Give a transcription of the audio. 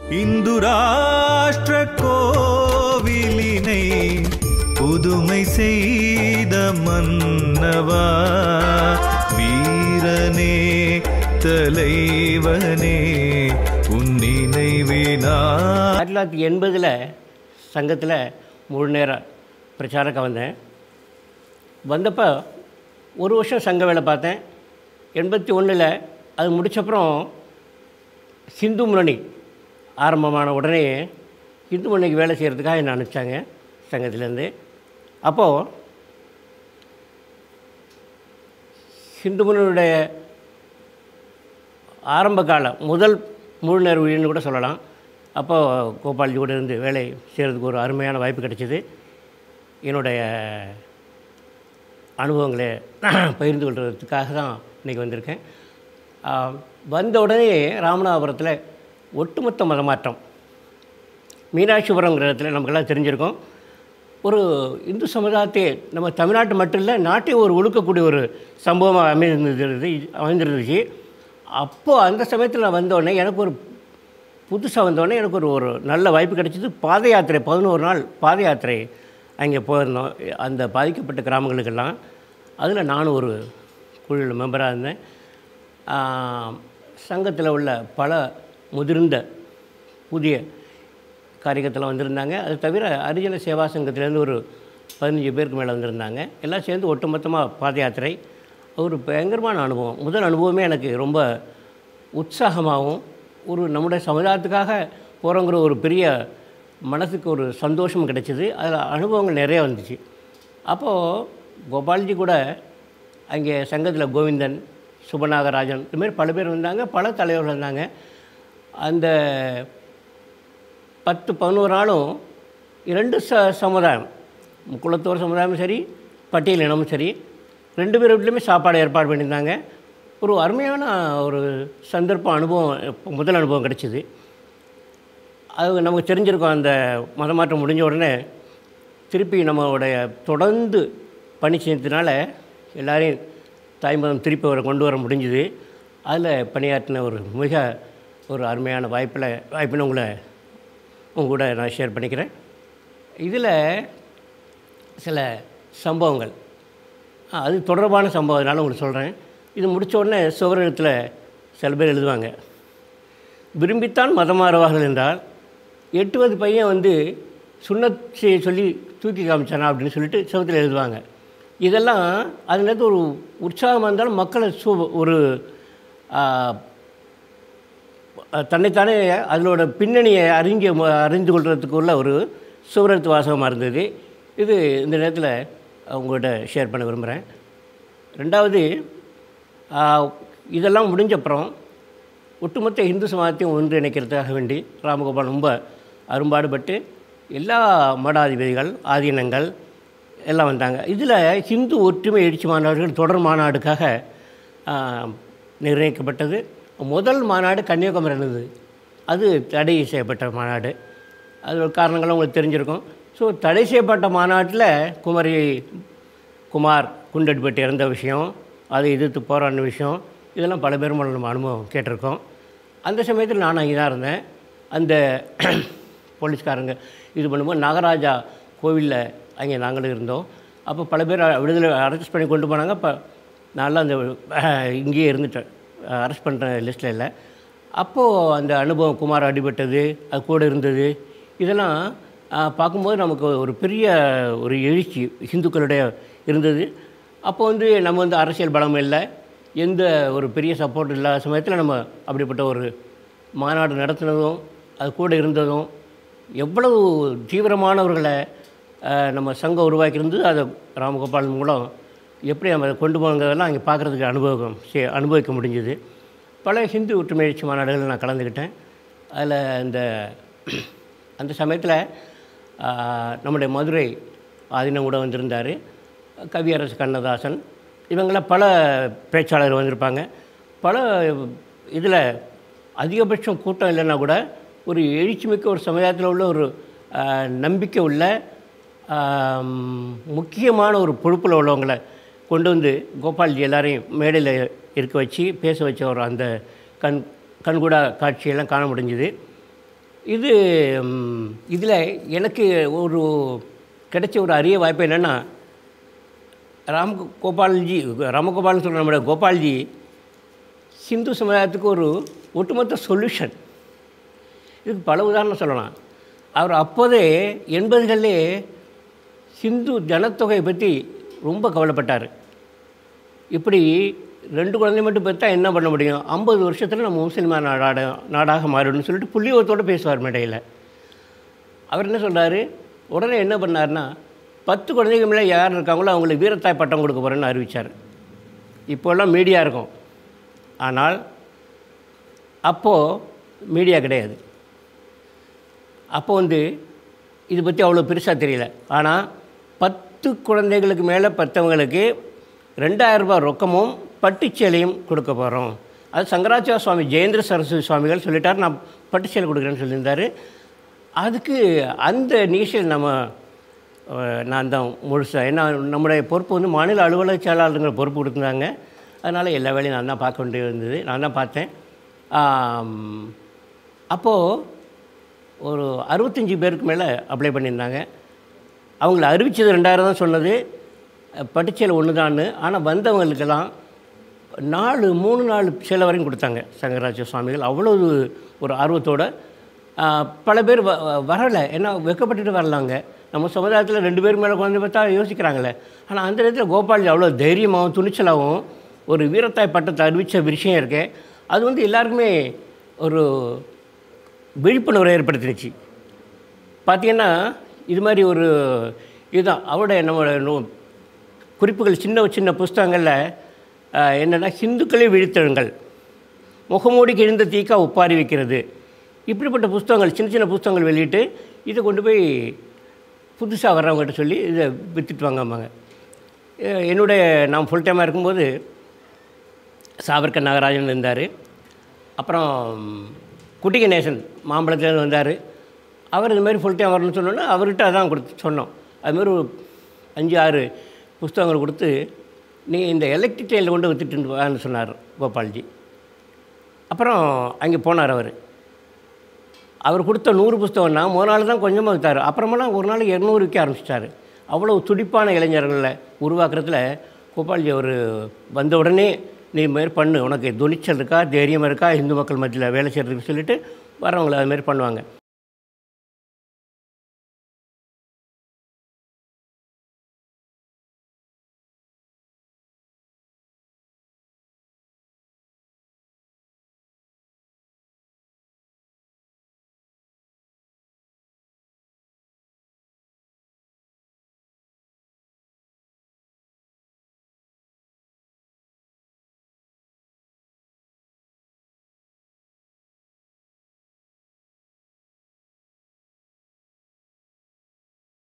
இந்து ராஷ்டிர கோவிலினை புதுமை செய்த மன்னவா வீரனே தலைவனே உன் நினைவினா ஆயிரத்தி தொள்ளாயிரத்தி எண்பதில் சங்கத்தில் முழு நேர பிரச்சாரக்க வந்தேன் வந்தப்போ ஒரு வருஷம் சங்க வேலை பார்த்தேன் எண்பத்தி ஒன்றில் அது முடிச்சப்புறம் ஹிந்து முன்னணி ஆரம்பமான உடனே ஹிந்து முன்னணிக்கு வேலை செய்கிறதுக்காக என்னை அனுப்பிச்சாங்க சங்கத்திலேருந்து அப்போது ஹிந்து முன்னணியுடைய ஆரம்ப கால முதல் முழு நேர ஊழியர்னு கூட சொல்லலாம் அப்போ கோபால்ஜி கூட இருந்து வேலை செய்கிறதுக்கு ஒரு அருமையான வாய்ப்பு கிடைச்சிது என்னுடைய அனுபவங்களை பகிர்ந்து கொள்வதற்காக தான் இன்றைக்கி வந்திருக்கேன் ஆ, வந்த உடனே ராமநாதபுரத்தில் ஒட்டுமொத்த மதமாற்றம் மீனாட்சிபுரங்கிற இடத்துல நமக்கெல்லாம் தெரிஞ்சிருக்கோம் ஒரு இந்து சமுதாயத்தை நம்ம தமிழ்நாட்டு மட்டும் இல்லை நாட்டையும் ஒரு ஒழுக்கக்கூடிய ஒரு சம்பவமாக அமைந்திருந்தது அமைந்திருந்துச்சு அப்போது அந்த சமயத்தில் நான் வந்தோடனே எனக்கு ஒரு புதுசாக வந்தோடனே எனக்கு ஒரு ஒரு நல்ல வாய்ப்பு கிடைச்சிது பாத யாத்திரை பதினோரு நாள் பாத யாத்திரை அங்கே போயிருந்தோம் அந்த பாதிக்கப்பட்ட கிராமங்களுக்கெல்லாம் அதில் நானும் ஒரு குழுவில் மெம்பராக இருந்தேன் சங்கத்தில் உள்ள பல முதிர்ந்த புதிய காரியத்தில் வந்திருந்தாங்க அது தவிர ஹரிஜன சேவா சங்கத்திலேருந்து ஒரு பதினஞ்சு பேருக்கு மேலே வந்திருந்தாங்க எல்லாம் சேர்ந்து ஒட்டுமொத்தமாக பாத யாத்திரை ஒரு பயங்கரமான அனுபவம் முதல் அனுபவமே எனக்கு ரொம்ப உற்சாகமாகவும் ஒரு நம்முடைய சமுதாயத்துக்காக போகிறோங்கிற ஒரு பெரிய மனசுக்கு ஒரு சந்தோஷம் கிடைச்சிது அதில் அனுபவங்கள் நிறைய வந்துச்சு அப்போது கோபால்ஜி கூட அங்கே சங்கத்தில் கோவிந்தன் சுபநாகராஜன் இதுமாரி பல பேர் வந்தாங்க பல தலைவர்கள் வந்தாங்க அந்த பத்து பதினோரு நாளும் இரண்டு ச சமுதாயம் குளத்தோர் சமுதாயமும் சரி பட்டியல் இனமும் சரி ரெண்டு பேர் வீட்லையுமே சாப்பாடு ஏற்பாடு பண்ணியிருந்தாங்க ஒரு அருமையான ஒரு சந்தர்ப்பம் அனுபவம் இப்ப முதல் அனுபவம் கிடச்சிது அது நமக்கு தெரிஞ்சிருக்கும் அந்த மதமாற்றம் முடிஞ்ச உடனே திருப்பி நம்மளுடைய தொடர்ந்து பணி செய்யறதுனால எல்லாரையும் தாய்மதம் திருப்பி வர கொண்டு வர முடிஞ்சுது அதில் பணியாற்றின ஒரு மிக ஒரு அருமையான வாய்ப்பில் வாய்ப்புன்னு உங்களை உங்க கூட நான் ஷேர் பண்ணிக்கிறேன் இதில் சில சம்பவங்கள் ஆ, அது தொடர்பான சம்பவம் அதனால உங்களுக்கு சொல்கிறேன் இது முடிச்ச உடனே சுவரத்தில் சில பேர் எழுதுவாங்க விரும்பித்தான் மதம் மாறுவார்கள் என்றால் எட்டுவது பையன் வந்து சுண்ணத் செய்ய சொல்லி தூக்கி காமிச்சானா அப்படின்னு சொல்லிட்டு சுவத்தில் எழுதுவாங்க இதெல்லாம் அது நேரத்து ஒரு உற்சாகமாக இருந்தாலும் மக்களை சு ஒரு ஆ, தன்னைத்தானே அதனோட பின்னணியை அறிஞ்ச அறிந்து கொள்றதுக்கு உள்ள ஒரு சுவரத்து வாசகமாக இருந்தது இது இந்த நேரத்தில் உங்கள்கிட்ட ஷேர் பண்ண விரும்புகிறேன் ரெண்டாவது ஆ, இதெல்லாம் முடிஞ்சப்புறம் ஒட்டுமொத்த இந்து சமாஜத்தையும் ஒன்றிணைக்கிறதுக்காக வேண்டி ராமகோபால் ரொம்ப அரும்பாடுபட்டு எல்லா மடாதிபதிகள் ஆதீனங்கள் எல்லாம் வந்தாங்க இதில் ஹிந்து ஒற்றுமை எழுச்சி மாநாடுகள் தொடர் மாநாடுக்காக ஆ, நிர்ணயிக்கப்பட்டது முதல் மாநாடு கன்னியாகுமரி இருந்தது அது தடை செய்யப்பட்ட மாநாடு அது ஒரு காரணங்களும் உங்களுக்கு தெரிஞ்சிருக்கும் ஸோ தடை செய்யப்பட்ட மாநாட்டில் குமரி குமார் குண்டடிப்பட்டு இறந்த விஷயம் அதை எதிர்த்து போராடின விஷயம் இதெல்லாம் பல பேர் மூலம் நம்ம அனுபவம் கேட்டிருக்கோம் அந்த சமயத்தில் நான் அங்கே தான் இருந்தேன் அந்த போலீஸ்காரங்க இது பண்ணும்போது நாகராஜா கோவிலில் அங்கே நாங்களும் இருந்தோம் அப்போ பல பேர் விடுதலை அரெஸ்ட் பண்ணி கொண்டு போனாங்க இப்போ நான்லாம் அந்த அஹ், இங்கேயே இருந்துட்டேன் அரெஸ்ட் பண்ணுற லிஸ்ட்டில் இல்லை அப்போது அந்த அனுபவம் குமார் அடிபட்டது அது கூட இருந்தது இதெல்லாம் ஆஹ், பார்க்கும்போது நமக்கு ஒரு பெரிய ஒரு எழுச்சி ஹிந்துக்களுடைய இருந்தது அப்போ வந்து நம்ம வந்து அரசியல் பலம் இல்லை எந்த ஒரு பெரிய சப்போர்ட் இல்லாத சமயத்தில் நம்ம அப்படிப்பட்ட ஒரு மாநாடு நடத்தினதும் அது கூட இருந்ததும் எவ்வளவு தீவிரமானவர்களை ஆஹ், நம்ம சங்கம் உருவாக்கியிருந்து அதை ராமகோபால் மூலம் எப்படி நம்ம அதை கொண்டு போங்கிறதெல்லாம் அங்கே பார்க்குறதுக்கு அனுபவம் செ- அனுபவிக்க முடிஞ்சுது பல ஹிந்து ஒற்றுமை எழுச்சி மாநாடுகளில் நான் கலந்துக்கிட்டேன் அதில் இந்த அந்த சமயத்தில் நம்முடைய மதுரை ஆதீனம் கூட வந்திருந்தார் கவியரசு கண்ணதாசன் இவங்களாம் பல பேச்சாளர் வந்திருப்பாங்க பல இதில் அதிகபட்சம் கூட்டம் இல்லைன்னா கூட ஒரு எழுச்சிமிக்க ஒரு சமுதாயத்தில் உள்ள ஒரு ஆஹ், நம்பிக்கை உள்ள ஆம், முக்கியமான ஒரு பொறுப்பில் உள்ளவங்களை கொண்டு வந்து கோபால்ஜி எல்லாரையும் மேடையில் இருக்க வச்சு பேச வச்ச ஒரு அந்த கண் கண்கூடா காட்சியெல்லாம் காண முடிஞ்சுது இது இதில் எனக்கு ஒரு கிடைச்ச ஒரு அரிய வாய்ப்பு என்னென்னா ராம் கோபால்ஜி ராமகோபால்னு சொல்கிற நம்மளோட கோபால்ஜி சிந்து சமுதாயத்துக்கு ஒரு ஒட்டுமொத்த சொல்யூஷன் இதுக்கு பல உதாரணம் சொல்லலாம் அவர் அப்போதே எண்பதுகளிலே சிந்து ஜனத்தொகையை பற்றி ரொம்ப கவலைப்பட்டார் இப்படி ரெண்டு குழந்தை மட்டும் பெற்றா என்ன பண்ண முடியும் ஐம்பது வருஷத்தில் நம்ம முஸ்லிமா நாடாட நாடாக மாறிடும்னு சொல்லிட்டு புள்ளியோத்தோடு பேசுவார் மேடையில் அவர் என்ன சொல்றாரு உடனே என்ன பண்ணாருன்னா பத்து குழந்தைங்க மேலே யார் இருக்காங்களோ அவங்களுக்கு வீரத்தாய் பட்டம் கொடுக்க போகிறேன்னு அறிவித்தார் இப்போல்லாம் மீடியா இருக்கும் ஆனால் அப்போது மீடியா கிடையாது அப்போ வந்து இது பற்றி அவ்வளோ பெருசாக தெரியல ஆனால் பத்து குழந்தைகளுக்கு மேலே பத்தவங்களுக்கு ரெண்டாயிரம் ரூபாய் ரொக்கமும் பட்டுச்சேலையும் கொடுக்க போகிறோம் அது சங்கராச்சார சுவாமி ஜெயேந்திர சரஸ்வதி சுவாமிகள் சொல்லிட்டார் நான் பட்டுச்சேலை கொடுக்குறேன்னு சொல்லியிருந்தார் அதுக்கு அந்த நிகழ்ச்சியில் நம்ம அஹ், நான் தான் முழுசாக ஏன்னா நம்முடைய பொறுப்பு வந்து மாநில அலுவலக செயலாளருங்கிற பொறுப்பு கொடுத்துருந்தாங்க அதனால் எல்லா வேலையும் நான் தான் பார்க்க வேண்டியது இருந்தது நான் தான் பார்த்தேன் அப்போது ஒரு அறுபத்தஞ்சி பேருக்கு மேலே அப்ளை பண்ணியிருந்தாங்க அவங்கள அறிவித்தது ரெண்டாயிரம் தான் சொன்னது பட்டுச்சேலை ஒன்று தான்னு ஆனால் வந்தவங்களுக்கெல்லாம் நாலு மூணு நாலு சேலை வரையும் கொடுத்தாங்க சங்கராச்சார சுவாமிகள் அவ்வளவு ஒரு ஆர்வத்தோட ஆ, பல பேர் வ வ- வரலை ஏன்னா வெக்கப்பட்டுட்டு வரலாங்க நம்ம சமுதாயத்தில் ரெண்டு பேர் மேலே குழந்தை பார்த்தா யோசிக்கிறாங்களே ஆனால் அந்த நேரத்தில் கோபால்ஜி அவ்வளோ தைரியமாகவும் துணிச்சலாகவும் ஒரு வீரத்தாய் பட்டத்தை அறிவித்த விஷயம் இருக்கே அது வந்து எல்லாருக்குமே ஒரு விழிப்புணர்வை ஏற்படுத்தினுச்சு பார்த்தீங்கன்னா இது மாதிரி ஒரு இதுதான் அவருடைய நம்மளோட நூ- குறிப்புகள் சின்ன சின்ன புஸ்தகங்களில் என்னென்னா ஹிந்துக்களே விழித்தெழுங்கள் முகமூடி கிழிந்த தீக்கா ஒப்பாரி வைக்கிறது இப்படிப்பட்ட புஸ்தகங்கள் சின்ன சின்ன புஸ்தகங்கள் வெளியிட்டு இதை கொண்டு போய் புதுசாக வர்றவங்ககிட்ட சொல்லி இதை விற்றுட்டு வாங்கம்பாங்க எ- என்னுடைய நான் ஃபுல் டைமாக இருக்கும்போது சாவர்கர் நாகராஜன் இருந்தார் அப்புறம் குட்டி கணேசன் மாம்பழத்துலேருந்து வந்தார் அவர் இந்த மாதிரி ஃபுல் டைம் வரணும்னு சொன்னோன்னா அவர்கிட்ட அதான் கொடுத்து சொன்னோம் அதுமாதிரி ஒரு அஞ்சு ஆறு புஸ்தகங்கள் கொடுத்து நீ இந்த எலக்ட்ரிக் ட்ரெயினில் கொண்டு விற்றுட்டு வான்னு சொன்னார் கோபால்ஜி அப்புறம் அங்கே போனார் அவர் அவர் கொடுத்த நூறு புஸ்தகம்னா முதல் நாள் தான் கொஞ்சமாக விற்றார் அப்புறமெல்லாம் ஒரு நாளைக்கு இரநூறு விற்க ஆரம்பிச்சிட்டாரு அவ்வளோ துடிப்பான இளைஞர்களை உருவாக்குறதுல கோபால்ஜி அவர் வந்த உடனே நீ இது மாதிரி பண்ணு உனக்கு துணிச்சல் இருக்கா தைரியம் இருக்கா இந்து மக்கள் மத்தியில் வேலை செய்கிறதுக்கு சொல்லிட்டு வரவங்களை அது மாதிரி பண்ணுவாங்க